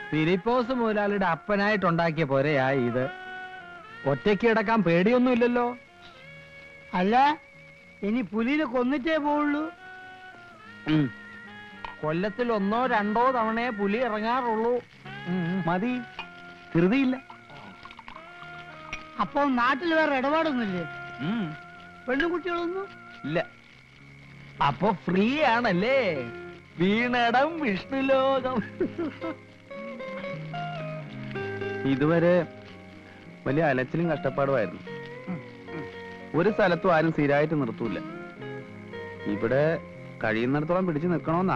ഫിലിപ്പോസ് മുതലാളിയുടെ അപ്പനായിട്ടുണ്ടാക്കിയ പോരെയാ ഇത് ഒറ്റയ്ക്ക് കിടക്കാൻ പേടിയൊന്നുമില്ലല്ലോ അല്ല ഇനി പുലിനെ കൊന്നിട്ടേ പോവുള്ളൂ കൊല്ലത്തിൽ ഒന്നോ രണ്ടോ തവണയെ പുലി ഇറങ്ങാറുള്ളൂ മതി ധൃതിയില്ല അപ്പൊ നാട്ടിൽ വേറെ ഇടപാടൊന്നുമില്ലേ പെണ്ണുകുട്ടികളൊന്നും ഇല്ല അപ്പൊ ഫ്രീ ആണല്ലേ വീണടം വിഷ്ണുലോകം ഇതുവരെ വലിയ അലച്ചിലും കഷ്ടപ്പാടുമായിരുന്നു ഒരു സ്ഥലത്തും ആരും സ്ഥിരമായിട്ട് നിർത്തൂല ഇവിടെ കഴിയുന്നിടത്തോളം പിടിച്ചു നിൽക്കണമെന്നാ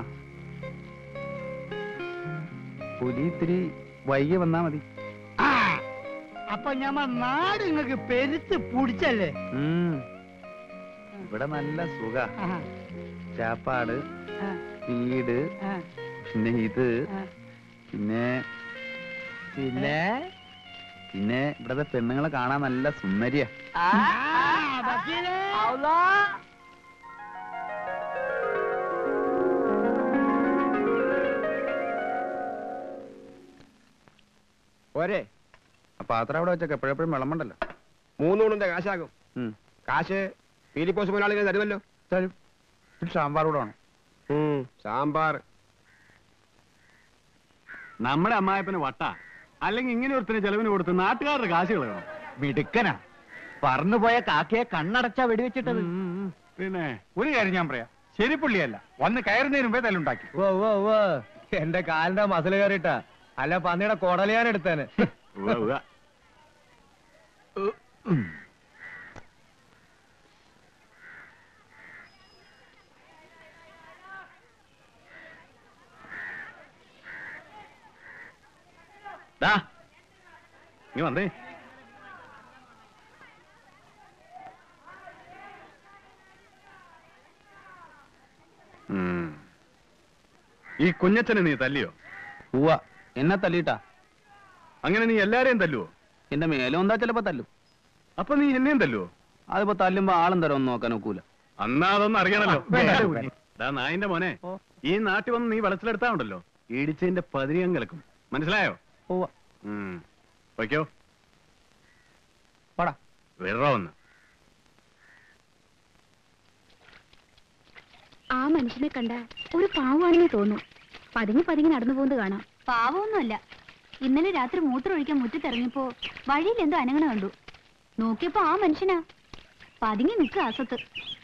പുലി ഇത്തിരി വൈകി വന്നാ മതി ആ അപ്പൊ ഞമ്മ നാട് നിങ്ങക്ക് പെരുത്ത് പുടിച്ചല്ലേ ഉം. ഇവിടെ നല്ല സുഖ ആഹാ, ചാപ്പാട് ആ, വീട് ആ, പിന്നെ ഇത് ആ. പിന്നെ പിന്നെ പിന്നെ ഇവിടത്തെ പെണ്ണുങ്ങളെ കാണാൻ നല്ല സുന്ദരിയാ ആ, വക്കീലേ. പോരെ ആ പാത്രം അവിടെ വെച്ചൊക്കെ എപ്പോഴെപ്പോഴും വിളമ്പണ്ടല്ലോ മൂന്നൂണിന്റെ കാശാകും ഉം. കാശ് ഫിലിപ്പോസ് മുതലാളികൾ തരുമല്ലോ തരും ഒരു സാമ്പാർ കൂടെ വേണം ഉം, സാമ്പാർ നമ്മുടെ അമ്മായപ്പന് വട്ട അല്ലെങ്കിൽ ഇങ്ങനെ ഒരുത്തിന് ചെലവിന് കൊടുത്ത് നാട്ടുകാരുടെ കാശ് കളയണം മിടുക്കനാ പറന്നുപോയ കാക്കയെ കണ്ണടച്ചാ വെടിവെച്ചിട്ടത് പിന്നെ ഒരു കാര്യം ഞാൻ പറയാം ശരി പുള്ളിയല്ല വന്ന് കയറുന്നതിന് മുമ്പേ തല്ലുണ്ടാക്കി ഓ ഓ ഓ എന്റെ കാലിന്റെ മസിൽ കയറിട്ടാ അല്ല പന്നിയുടെ കൊടലിയാൻ എടുത്തേന് ഉവ്വ, ഉവ്വ. ദാ, ഇങ്ങ് വന്നേ ഉം. ഈ കുഞ്ഞച്ചനെ നീ തല്ലിയോ ഉവ്വ എന്നെ തല്ലിട്ടാ അങ്ങനെ നീ എല്ലാരെയും തല്ലുവോ എന്റെ മേലും എന്താ ചിലപ്പോ തല്ലും അപ്പൊ നീ എന്നെയും തല്ലുവോ അതിപ്പോ തല്ലുമ്പോ ആളും തരം ഒന്നും നോക്കാൻ ഒക്കൂല അന്നാ അതൊന്നും അറിയണല്ലോ വേണ്ട, കുഞ്ഞ്. ദാ നായിന്റെ മോനെ ഈ നാട്ടിൽ വന്ന് നീ വെളച്ചിലെടുത്താ ഉണ്ടല്ലോ ഇടിച്ചതിന്റെ പതിരിയം കിളക്കും മനസ്സിലായോ ഉവ്വ ഉം. വയ്ക്കോ പോടാ വിറ ഒന്ന് ആ മനുഷ്യനെ കണ്ട ഒരു പാവമാണെന്ന് തോന്നും പതുങ്ങി പതുങ്ങി നടന്നു പോകുന്നത് കാണാം പാവമൊന്നുമല്ല ഇന്നലെ രാത്രി മൂത്രമൊഴിക്കാൻ മുറ്റത്തിറങ്ങിയപ്പോ വഴിയിൽ എന്തോ അനങ്ങണ കണ്ടു നോക്കിയപ്പോ ആ മനുഷ്യനാ പതുങ്ങി നിൽക്കുക അസത്ത്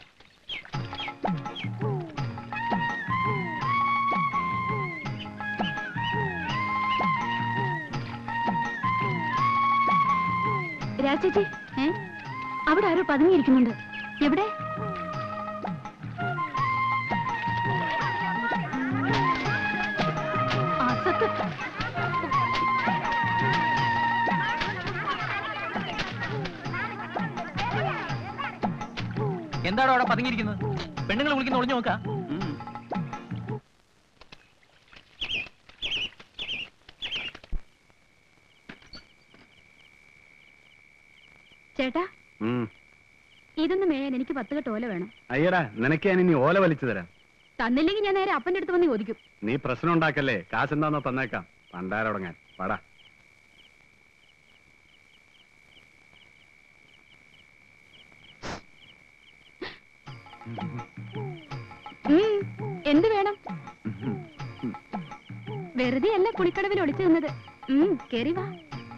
രാജേച്ചി ഏ അവിടെ ആരോ പതുങ്ങിയിരിക്കുന്നുണ്ട് എവിടെ അസത്ത് എന്താണോ അവിടെ പതുങ്ങിയിരിക്കുന്നത് പെണ്ണുങ്ങൾ വിളിക്കുന്ന ഒളിഞ്ഞു നോക്കാ ഉം. ചേട്ടാ ഉം. ഇതൊന്ന് മേയാൻ എനിക്ക് പത്ത് കെട്ട് ഓല വേണം അയ്യടാ നിനക്ക് ഞാൻ ഇനി ഓല വലിച്ചു തരാം തന്നില്ലെങ്കിൽ ഞാൻ നേരെ അപ്പന്റെ അടുത്ത് വന്ന് ചോദിക്കും നീ പ്രശ്നം ഉണ്ടാക്കല്ലേ കാശെന്താന്നോ തന്നേക്കാം പണ്ടാരടങ്ങാൻ പടാ ഉം, എന്ത് വേണം വെറുതെ അല്ല കുളിക്കടവിൽ ഒളിച്ചു നിന്നത് ഉം, കേറി വാ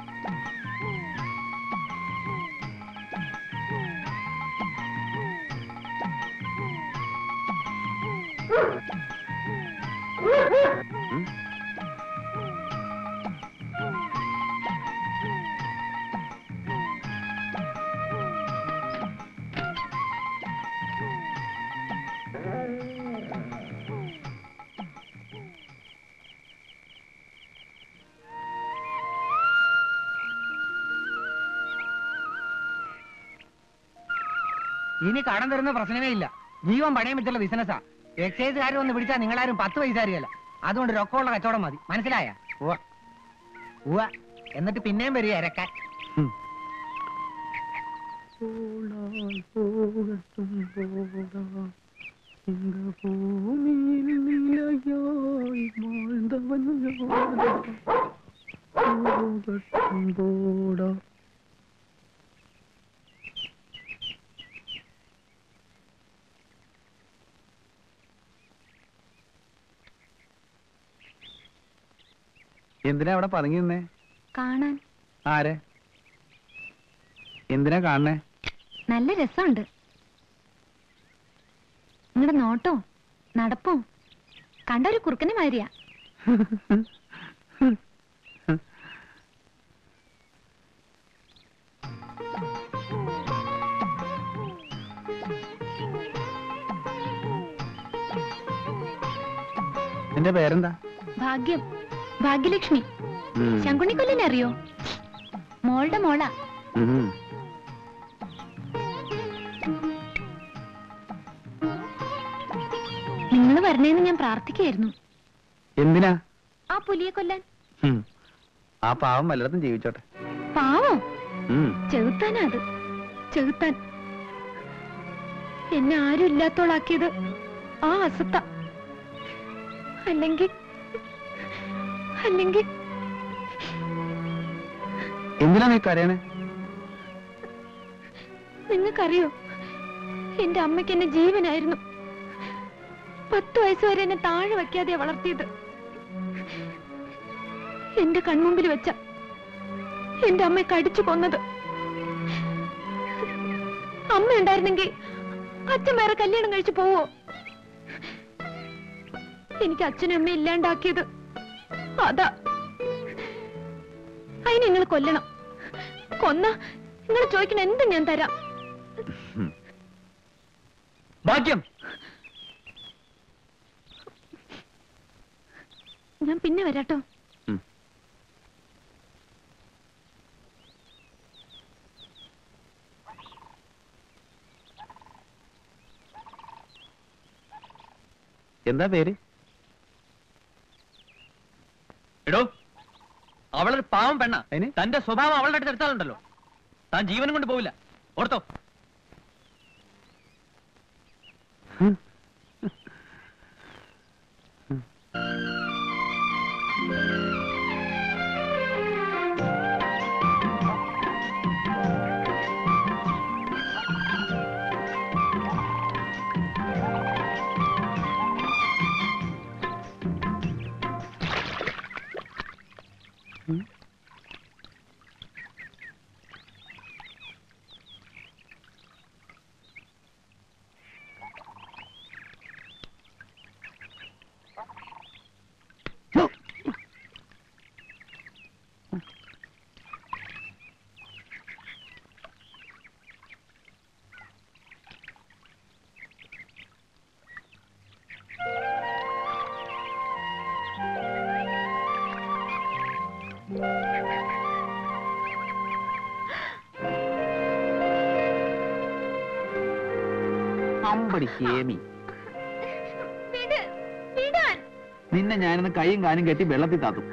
ഇനി കടം തരുന്ന പ്രശ്നമേ ഇല്ല ജീവൻ പണയം വെച്ചുള്ള ബിസിനസ്സാ എക്സൈസുകാർ ഒന്ന് പിടിച്ചാൽ നിങ്ങളാരും പത്ത് പൈസ അറിയല്ല അതുകൊണ്ട് രൊക്കമുള്ള കച്ചവടം മതി മനസ്സിലായ ഉവ്വ ഉവ്വ എന്നിട്ട് പിന്നെയും വരിക ഇരക്കാൻ എന്തിനാ അവിടെ പതുങ്ങി നിന്നേ കാണാൻ ആരെ എന്തിനാ കാണണേ നല്ല രസമുണ്ട് നിങ്ങളുടെ നോട്ടോ നടപ്പോ കണ്ട ഒരു കുറുക്കനെ മാതിരിയാ നിന്റെ പേരെന്താ ഭാഗ്യം ഭാഗ്യലക്ഷ്മി ശങ്കുണിക്കൊല്ലിനെ അറിയോ മോളുടെ മോളാ ഉം. നിങ്ങൾ വരണേന്ന് ഞാൻ പ്രാർത്ഥിക്കായിരുന്നു എന്തിനാ ആ പുലിയെ കൊല്ലാൻ ഉം. ആ പാവം വല്ലയിടത്തും ജീവിച്ചോട്ടെ പാവം ഉം. ചെകുത്താനാ അത് ചെകുത്താൻ എന്നെ ആരും ഇല്ലാത്തോളാക്കിയത് ആ അസത്ത അല്ലെങ്കിൽ അല്ലെങ്കിൽ എന്തിനാ നീ കരയണേ നിങ്ങൾക്കറിയോ എന്റെ അമ്മയ്ക്ക് എന്നെ ജീവനായിരുന്നു പത്ത് വയസ്സ് വരെ എന്നെ താഴെ വയ്ക്കാതെ വളർത്തിയത് എന്റെ കൺമുമ്പിൽ വെച്ച എന്റെ അമ്മയെ കടിച്ചു കൊന്നത് അമ്മ ഉണ്ടായിരുന്നെങ്കിൽ അച്ഛൻ വേറെ കല്യാണം കഴിച്ചു പോവോ എനിക്ക് അച്ഛനും അമ്മയും ഇല്ലാണ്ടാക്കിയത് അതാ അതിന് നിങ്ങൾ കൊല്ലണം കൊന്ന നിങ്ങൾ ചോദിക്കണ എന്ത് ഞാൻ തരാം ഭാഗ്യം ഞാൻ പിന്നെ വരാട്ടോ ഉം. എന്താ പേര് എടോ അവളൊരു പാവം പെണ്ണ അതിന്? തന്റെ സ്വഭാവം അവളുടെ അടുത്ത് എടുത്താലുണ്ടല്ലോ താൻ ജീവനും കൊണ്ട് പോവില്ല ഓർത്തോ അമ്പടി ഹേമി വിട് വിടാൻ നിന്നെ ഞാനിന്ന് കൈയും കാലും കെട്ടി വെള്ളത്തിൽ താത്തും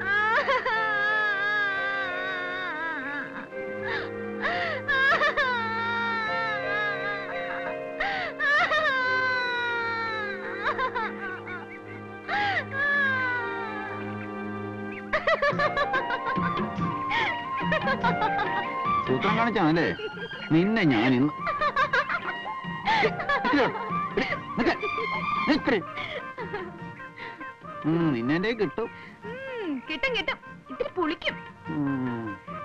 സൂത്രം കാണിച്ചാണല്ലേ നിന്നെ ഞാൻ ഇന്ന് നിന്നെ എന്റെ കിട്ടും ഉം, കിട്ടും കിട്ടും ഇത്തിരി പുളിക്കും ഉം.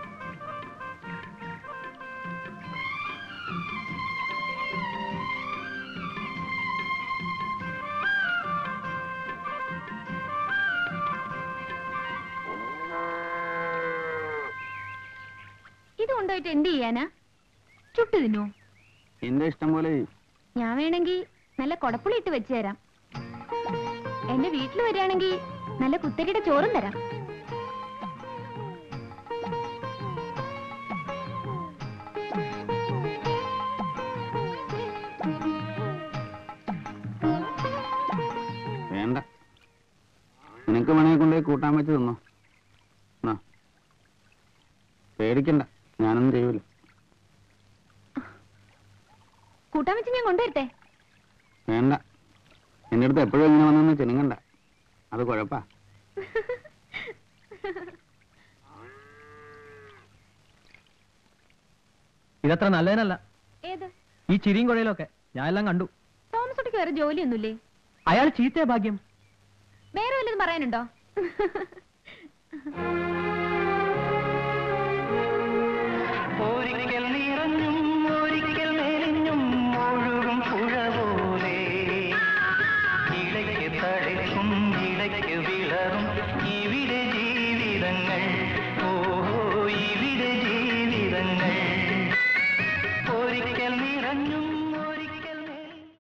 ഇത് കൊണ്ടുപോയിട്ട് എന്ത് ചെയ്യാനാ ചുട്ടു തിന്നോ എന്റെ ഇഷ്ടം പോലെ ചെയ്യും. ഞാൻ വേണമെങ്കിൽ നല്ല കൊടപ്പുളി ഇട്ട് വെച്ച് തരാം എന്റെ വീട്ടിൽ വരികയാണെങ്കിൽ നല്ല കുത്തരിയുടെ ചോറും തരാം വേണ്ട നിനക്ക് വേണമെങ്കിൽ കൊണ്ടുപോയി കൂട്ടാൻ വെച്ച് തിന്നോ എന്നാ. പേടിക്കണ്ട ഞാനൊന്നും ചെയ്യൂല കൂട്ടാൻ വെച്ച് ഞാൻ കൊണ്ടുവരട്ടെ വേണ്ട എന്റെ അടുത്ത് എപ്പോഴും ഇങ്ങനെ വന്നൊന്ന് ചെനുങ്ങണ്ട അത് കുഴപ്പാ ഇതത്ര നല്ലതിനല്ല ഏത് ഈ ചിരിയും കുഴയിലൊക്കെ ഞാൻ എല്ലാം കണ്ടു തോമസ് കുട്ടിക്ക് വേറെ ജോലിയൊന്നുമില്ലേ അയാൾ ചീത്തയ ഭാഗ്യം വേറെ വല്ലതും പറയാനുണ്ടോ ഒരിക്കൽ നിറഞ്ഞും ഒരിക്കൽ മെലിഞ്ഞും ഒഴുകും പുഴ പോലെ ഇടയ്ക്ക് തളിക്കും ഇടയ്ക്ക് വിളറും ഇവിടെ ജീവിതങ്ങൾ